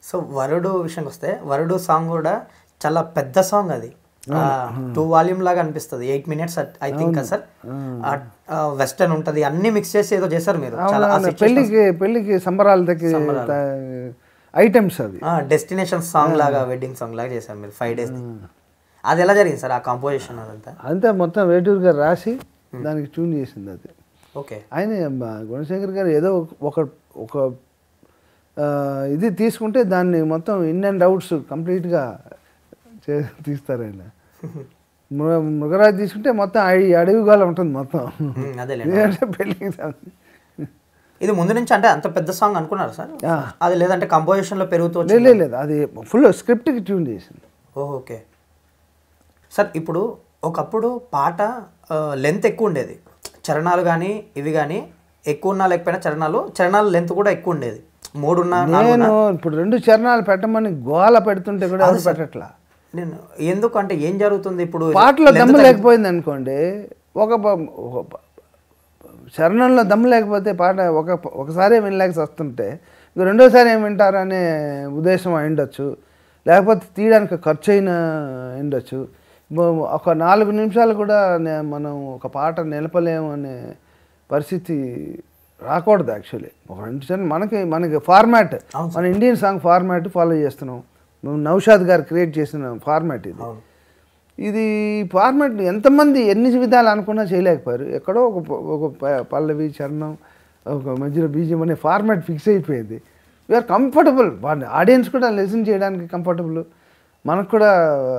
So వరుడు విషయానికి వస్తే వరుడు సాంగ్ కూడా చాలా పెద్ద సాంగ్ అది టూ వాల్యూమ్ లాగా అనిపిస్తుంది eight minutes I think sir western ఉంటది అన్ని మిక్స్ చేసి ఏదో చేశారు మీరు చాలా అవునవును. పెళ్ళికి పెళ్ళికి సంబరాల దగ్గర ఐటమ్స్ అవి డెస్టినేషన్ సాంగ్ లాగా వెడ్డింగ్ సాంగ్ లాగా చేశారు మీరు ఫైవ్ డేస్ అది ఎలా జరిగింది సార్ ఆ కాంపోజిషన్ అదంతా అంతా మొత్తం వేటూరు గారు రాసి దానికి ట్యూన్ చేసింది అది ఓకే ఆయన మా గుణశేఖర్ గారు ఏదో ఒక ఒక ఆ, ఇది తీసుకుంటే దాన్ని మొత్తం ఇన్ అండ్ అవుట్స్ కంప్లీట్గా చే తీస్తారు ఆయన మృగ మృగరాజు తీసుకుంటే మొత్తం అడవి అడవిగాల ఉంటుంది మొత్తం అదేలే ఎందుకంటే పెళ్ళికి సం- ఇది ముందు నుంచి అంటే అంత పెద్ద సాంగ్ అనుకున్నారు సార్ అది లేదంటే కంపోజిషన్ లో పెరుగుతూ లేదు లేదు, లేదు అది ఫుల్ స్క్రిప్ట్కి ట్యూన్ చేసింది ఓకే సార్ ఇప్పుడు ఒకప్పుడు పాట లెంత్ ఎక్కువ ఉండేది చరణాలు కానీ ఇవి కానీ ఎక్కువ ఉన్నా లేకపోయినా చరణాలు చరణాల లెంత్ కూడా ఎక్కువ ఉండేది మూడున్నా నేను ఇప్పుడు రెండు చరణాలు పెట్టమని గోల పెడుతుంటే కూడా ఎవరు పెట్టట్లా నేను ఎందుకు అంటే ఏం జరుగుతుంది ఇప్పుడు పాటలో దమ్ము లేకపోయింది అనుకోండి ఒక ప- ఒక ప- చరణంలో దమ్ము లేకపోతే పాట ఒక ఒకసారి వినలేక వస్తుంటే ఇక రెండోసారి ఏం వింటారు అనే ఉద్దేశం అయి ఉండొచ్చు లేకపోతే తీయడానికి ఖర్చు అయిన ఉండొచ్చు బ- ఒక నాలుగు నిమిషాలు కూడా నే- మనం ఒక పాట నిలపలేము అనే పరిస్థితి రాకూడదు యాక్చువల్లీ ఒక రెండు చరణాలు మనకి మనకి ఫార్మాట్ మన ఇండియన్ సాంగ్ ఫార్మాట్ ఫాలో చేస్తున్నాం నౌషాద్ గారు క్రియేట్ చేసిన ఫార్మాట్ ఇది అవును. ఇది ఫార్మాట్ ఎంతమంది ఎన్ని విధాలు అనుకున్నా చేయలేకపోయారు ఎక్కడో ఒక ప- ఒక ప- పల్లవి చరణం ఒక మధ్యలో బీజం అనే ఫార్మాట్ ఫిక్స్ అయిపోయింది వీఆర్ కంఫర్టబుల్ ఆడియన్స్ కూడా లెసన్ చేయడానికి కంఫర్టబుల్ మనకు కూడా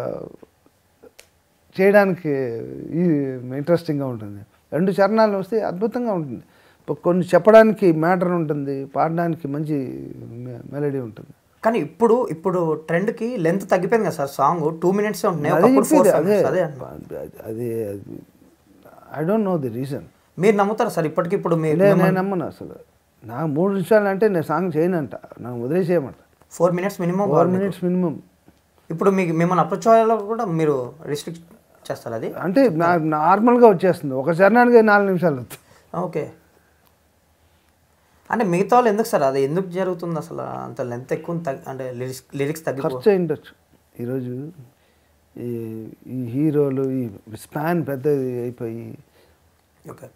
చేయడానికి ఈ ఇంట్రెస్టింగ్గా ఉంటుంది రెండు చరణాలు వస్తే అద్భుతంగా ఉంటుంది ఇప్పుడు కొన్ని చెప్పడానికి మ్యాటర్ ఉంటుంది పాడడానికి మంచి మెలడీ ఉంటుంది కానీ ఇప్పుడు ఇప్పుడు ట్రెండ్ కి లెంత్ తగ్గిపోయింది కదా సార్ సాంగ్ టూ మినిట్స్ ఉంటున్నాయి అదే ఒకప్పుడు ఫోర్ చెప్పేది, అదే అదే అదే I don't know the reason మీరు నమ్ముతారా సార్ ఇప్పటికి ఇప్పుడు మీ లేదు నేను నమ్మను అసలు నాకు మూడు నిమిషాలు అంటే నేను సాంగ్ చేయనంట నాకు వదిలేసేయమంట four minutes minimum four minutes minimum ఇప్పుడు మీకు మిమ్మల్ని అప్రోచ్ అయ్యేలా కూడా మీరు రిస్ట్రిక్ట్ చేస్తారు అది అంటే నాకు నార్మల్గా వచ్చేస్తుంది ఒక చరణానికి నాలుగు నిమిషాలు వస్తుంది ఓకే అంటే మిగతా వాళ్ళు ఎందుకు సార్ అది ఎందుకు జరుగుతుంది అసలు అంత లెంత్ ఎక్కువ తగ్గి అంటే లిరిక్స్ లిరిక్స్ తగ్గిపో ఖర్చు అయి ఉండొచ్చు ఈరోజు ఈ ఈ హీరోలు ఈ స్పాన్ పెద్దది అయిపోయి okay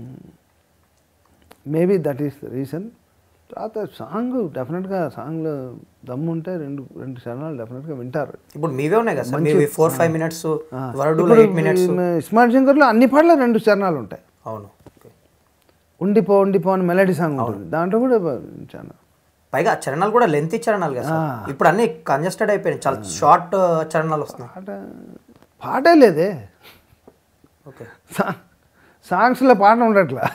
maybe that is the reason తర్వాత సాంగ్ డెఫినెట్గా సాంగ్లో దమ్ము ఉంటే రెండు రెండు చరణాలు డెఫినెట్గా వింటారు ఇప్పుడు మీవే ఉన్నాయి కదా సార్ మీవి ఫోర్ ఫైవ్ మినిట్స్ వరడులో ఇప్పుడు ఎయిట్ మినిట్స్ ఈ ఇస్మార్ట్ శంకర్లో అన్ని పాటలు రెండు చరణాలు ఉంటాయి అవును ఓకే ఉండిపో ఉండిపో అని మెలడీ సాంగ్ ఉంటుంది దాంట్లో కూడా చాలా పైగా చరణాలు కూడా లెంత్ చరణాలు కదా సార్ ఇప్పుడు అన్ని కంజెస్టెడ్ అయిపోయినాయి చాలా షార్ట్ చరణాలు వస్తున్నాయి పాట పాటే లేదే ఓకే సా- సాంగ్స్లో పాట ఉండట్లా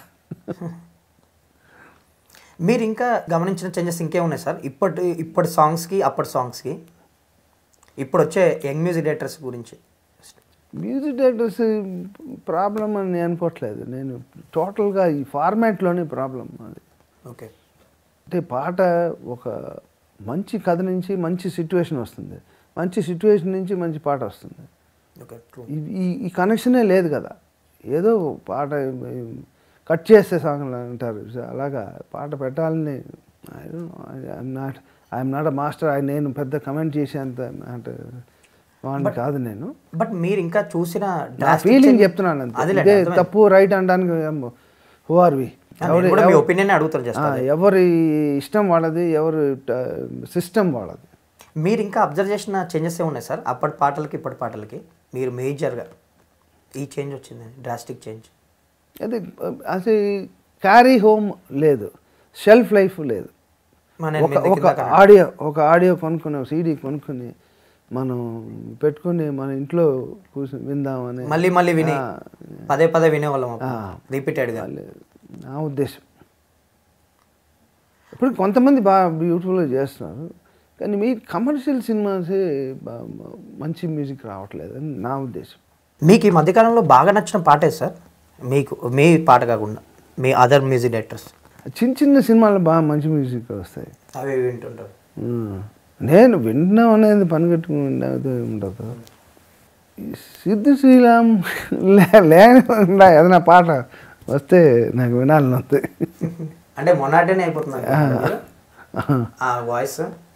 మీరు ఇంకా గమనించిన చేంజెస్ ఇంకే ఉన్నాయి సార్ ఇప్పటి ఇప్పటి సాంగ్స్కి అప్పటి సాంగ్స్కి ఇప్పుడు వచ్చే యంగ్ మ్యూజిక్ డైరెక్టర్స్ గురించి మ్యూజిక్ డైరెక్టర్స్ ప్రాబ్లం అని నేను అనుకోవట్లేదు నేను టోటల్గా ఈ ఫార్మాట్లోనే ప్రాబ్లం అది ఓకే అంటే పాట ఒక మంచి కథ నుంచి మంచి సిచ్యువేషన్ వస్తుంది మంచి సిచ్యువేషన్ నుంచి మంచి పాట వస్తుంది ఓకే ట్రూ ఈ- ఈ ఈ కనెక్షనే లేదు కదా ఏదో పాట కట్ చేస్తే సాంగ్ అంటారు సో అలాగా పాట పెట్టాలని I'm not I'm not a master నేను పెద్ద కమెంట్ చేసేంత అంటే వాడిని కాదు నేను బట్ మీరు ఇంకా చూసిన నా drastic ఫీలింగ్ change- చెప్తున్నాను అంతే అదేలేండి, ఇదే అర్థమైంది. తప్పు రైట్ అనడానికి హూ ఆర్ వి నేను కూడా మీ ఒపీనియన్ అడుగుతారు జస్ట్ ఎవరి ఇష్టం వాళ్ళది ఎవరి సిస్టమ్ వాళ్ళది మీరు ఇంకా అబ్జర్వ్ చేసిన చేంజెస్ ఏ ఉన్నాయి సార్ అప్పటి పాటలకి ఇప్పటి పాటలకి మీరు మేజర్గా ఈ చేంజ్ వచ్చింది డ్రాస్టిక్ చేంజ్ అది అసలు క్యారీ హోమ్ లేదు షెల్ఫ్ లైఫ్ లేదు మన ఒక ఒక ఆడియో ఒక ఆడియో కొనుక్కుని సీడీ కొనుక్కుని మనం పెట్టుకుని మన ఇంట్లో కూర్చొని విందామని మళ్ళీ మళ్ళీ విని ఆ, పదే పదే వినేవాళ్ళం ఆ. రిపీటెడ్గా లేదు. నా ఉద్దేశం ఇప్పుడు కొంతమంది బాగా బ్యూటిఫుల్గా చేస్తున్నారు కానీ మీ కమర్షియల్ సినిమాసే బా- మంచి మ్యూజిక్ రావట్లేదు అని నా ఉద్దేశం మీకు ఈ మధ్యకాలంలో బాగా నచ్చిన పాటే సార్ మీకు మీ పాట కాకుండా మీ అదర్ మ్యూజిక్ డైరెక్టర్స్ చిన్న చిన్న సినిమాలు బాగా మంచి మ్యూజిక్ వస్తాయి అవి వింటుంటారు ఉమ్. నేను వింటున్నాం అనేది పని కట్టుకుని ఉండదు ఉండదు ఈ సిద్ధు శ్రీరామ్ లే- లేకుండా ఏదైనా పాట వస్తే నాకు వినాలని వస్తుంది అంటే మొన్నటనే అయిపోతుంది ఆ వాయిస్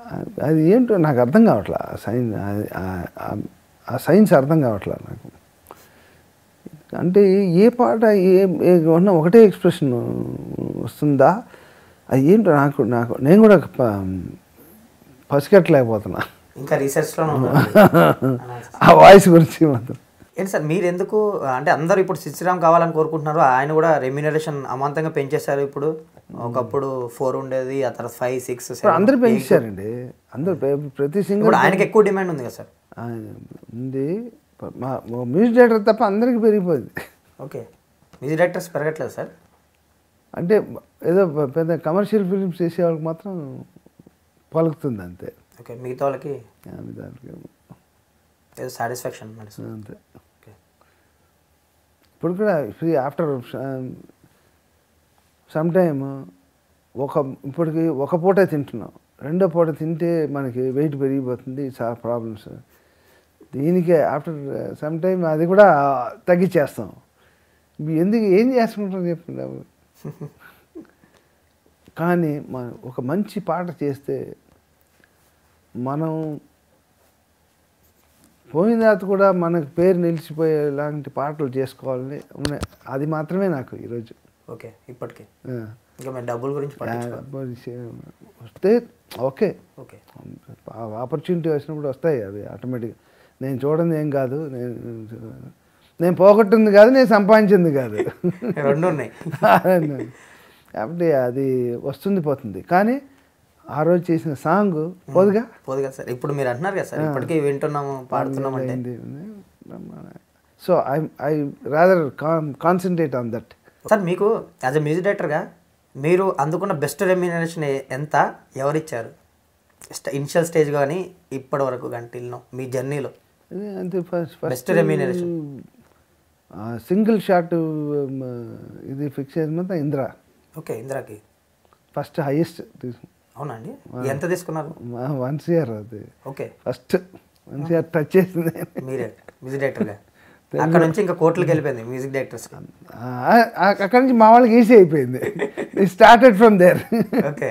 అది- అది ఏంటో నాకు అర్థం కావట్లా ఆ సైన్స్ ఆ సైన్స్ అర్థం కావట్లా నాకు అంటే ఏ పాట ఏ ఏ ఉన్న ఒకటే ఎక్స్ప్రెషన్ వస్తుందా అది ఏంటో నాకు నాకు నేను కూడా ప- పసిగట్టలేకపోతున్నా ఇంకా రీసెర్చ్లో ఆ వాయిస్ గురించి మాత్రం ఏంటి సార్ మీరు ఎందుకు అంటే అందరూ ఇప్పుడు శ్రీరామ్ కావాలని కోరుకుంటున్నారు ఆయన కూడా రెమ్యూనరేషన్ అమాంతంగా పెంచేశారు ఇప్పుడు ఒకప్పుడు ఫోర్ ఉండేది ఆ తర్వాత ఫైవ్ సిక్స్ ఇప్పుడు అందరూ పెంచారండి అందరూ ప్ర- ప్రతి సింగర్ ఇప్పుడు ఆయనకి ఎక్కువ డిమాండ్ ఉంది కదా సార్ ఉంది మా మా మ్యూజిక్ డైరెక్టర్ తప్ప అందరికీ పెరిగిపోయింది ఓకే మ్యూజిక్ డైరెక్టర్స్ పెరగట్లేదు సార్ అంటే ఏదో పెద్ద కమర్షియల్ ఫిలిమ్స్ చేసే వాళ్ళకి మాత్రం పలుకుతుంది అంతే ఓకే మిగతా వాళ్ళకి ఆమె దానికి ఏదో సాటిస్ఫాక్షన్ నడుస్తుంది అంతే ఓకే ఇప్పుడు కూడా ఫ్రీ ఆఫ్టర్ సమ్ టైమ్ ఒక ఇప్పటికి ఒక పూట తింటున్నాం రెండో పూట తింటే మనకి వెయిట్ పెరిగిపోతుంది చాలా ప్రాబ్లమ్స్ దీనికి ఆఫ్టర్ సమ్ టైమ్ అది కూడా తగ్గించేస్తాం ఇవి ఎందుకు ఏం చేసుకుంటాం చెప్పండి అవి. కానీ మన ఒక మంచి పాట చేస్తే మనం పోయిన తర్వాత కూడా మనకు పేరు నిలిచిపోయేలాంటి పాటలు చేసుకోవాలని ఉన్నాయి అది మాత్రమే నాకు ఈరోజు ఓకే ఇప్పటికి ఆ. ఇంకా మరి డబ్బుల గురించి పట్టించుకోవాలి ఆ, వస్తే ఓకే ఓకే ఆపర్చునిటీ వచ్చినప్పుడు వస్తాయి అవి ఆటోమేటిక్గా నేను చూడండి ఏం కాదు నేను నేను పోగొట్టింది కాదు నేను సంపాదించింది కాదు రెండు ఉన్నాయి కాబట్టి అది వస్తుంది పోతుంది కానీ ఆ రోజు చేసిన సాంగ్ పోదుగా పోదు కదా సార్ ఇప్పుడు మీరు అంటున్నారు కదా సార్ ఇప్పటికీ వింటున్నాము పాడుతున్నాం అంటే so I I rather concentrate on that sir మీకు యాజ్ ఎ మ్యూజిక్ డైరెక్టర్గా మీరు అందుకున్న బెస్ట్ రెమ్యూనరేషన్ ఎంత ఎవరిచ్చారు ఇనిషియల్ స్టేజ్ కానీ ఇప్పటి వరకు గంటిల్లో మీ జర్నీలో అంతే first Best remuneration. Single shot ఇది ఫిక్స్ చేసిన మొత్తం ఇంద్ర ఓకే ఇందిరాకి ఫస్ట్ హైయెస్ట్ అవునా అండి ఎంత తీసుకున్నారు వన్స్ ఇయర్ అది okay first once year touch చేసింది మీరే మ్యూజిక్ డైరెక్టర్గా అక్కడ నుంచి ఇంకా కోట్లకి వెళ్ళిపోయింది మ్యూజిక్ డైరెక్టర్స్ ఆ, ఆ- అక్కడి నుంచి మా వాళ్ళకి ఈజీ అయిపోయింది స్టార్టెడ్ ఫ్రమ్ దేర్ ఓకే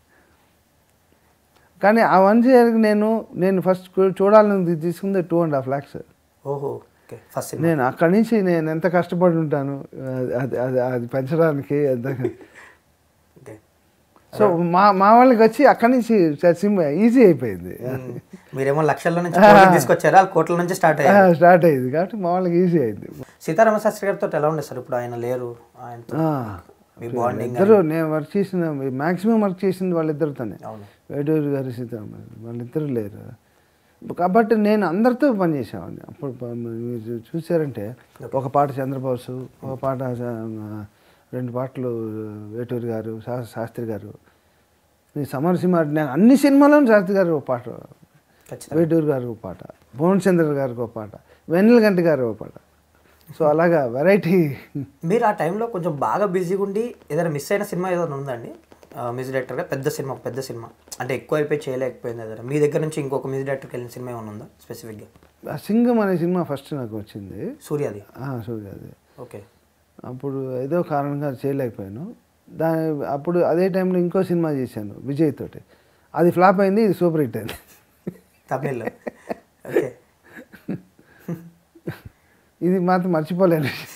కానీ ఆ వన్స్ ఇయర్కి నేను నేను ఫస్ట్ చూడాలని తీసుకుంది టూ అండ్ హాఫ్ ల్యాక్స్ ఓహో ఓకే ఫస్ట్ నేను అక్కడి నుంచి నేను ఎంత కష్టపడి ఉంటాను అది అది అది పెంచడానికి ఎంత ఓకే సో మా మా వాళ్ళకి వచ్చి అక్కడి నుంచి సిమ్ ఈజీ అయిపోయింది మీరేమో లక్షల్లో నుంచి కోట్లకి తీసుకొచ్చారు ఆ కోట్ల నుంచి స్టార్ట్ అయ్యారు స్టార్ట్ అయ్యింది కాబట్టి మా వాళ్ళకి ఈజీ అయింది సీతారామ శాస్త్రి గారితో ఎలా ఉండే సార్ ఇప్పుడు ఆయన లేరు ఆయనతో ఆ, మీ బాండింగ్ ఇద్దరు నేను వర్క్ చేసిన మ్యాక్సిమం వర్క్ చేసింది వాళ్ళిద్దరితోనే అవును వేటూరు గారు సీతారామ వాళ్ళిద్దరు లేరు కాబట్టి నేను అందరితో పనిచేసేవాడిని అప్పుడు ప- మీరు చూ- చూసారంటే ఒక పాట చంద్రబోసు ఒక పాట ఆ, రెండు పాటలు వేటూరు గారు శా- శాస్త్రి గారు ఈ సమరసింహ నేను అన్ని సినిమాలోనూ శాస్త్రి గారు ఒక పాట ఖచ్చితంగా వేటూరు గారు ఒక పాట భువన్ చంద్ర గారికి ఒక పాట వెన్నెలగంటి గారు ఒక పాట సో అలాగా వెరైటీ మీరు ఆ టైంలో కొంచెం బాగా బిజీగా ఉండి ఏదైనా మిస్ అయిన సినిమా ఏదైనా ఉందండి మ్యూజిక్ డైరెక్టర్గా పెద్ద సినిమా పెద్ద సినిమా అంటే ఎక్కువ అయిపోయి చేయలేకపోయింది ఏదైనా మీ దగ్గర నుంచి ఇంకొక మ్యూజిక్ డైరెక్టర్కి వెళ్ళిన సినిమా ఏమైనా ఉందా స్పెసిఫిక్గా ఆ సింగం అనే సినిమా ఫస్ట్ నాకు వచ్చింది సూర్యాది సూర్య అది ఓకే అప్పుడు ఏదో కారణంగా చేయలేకపోయాను దాని అప్పుడు అదే టైంలో ఇంకో సినిమా చేశాను విజయ్ తోటి అది ఫ్లాప్ అయింది ఇది సూపర్ హిట్ అయింది తమిళ్లో ఓకే ఇది మాత్రం మర్చిపోలేను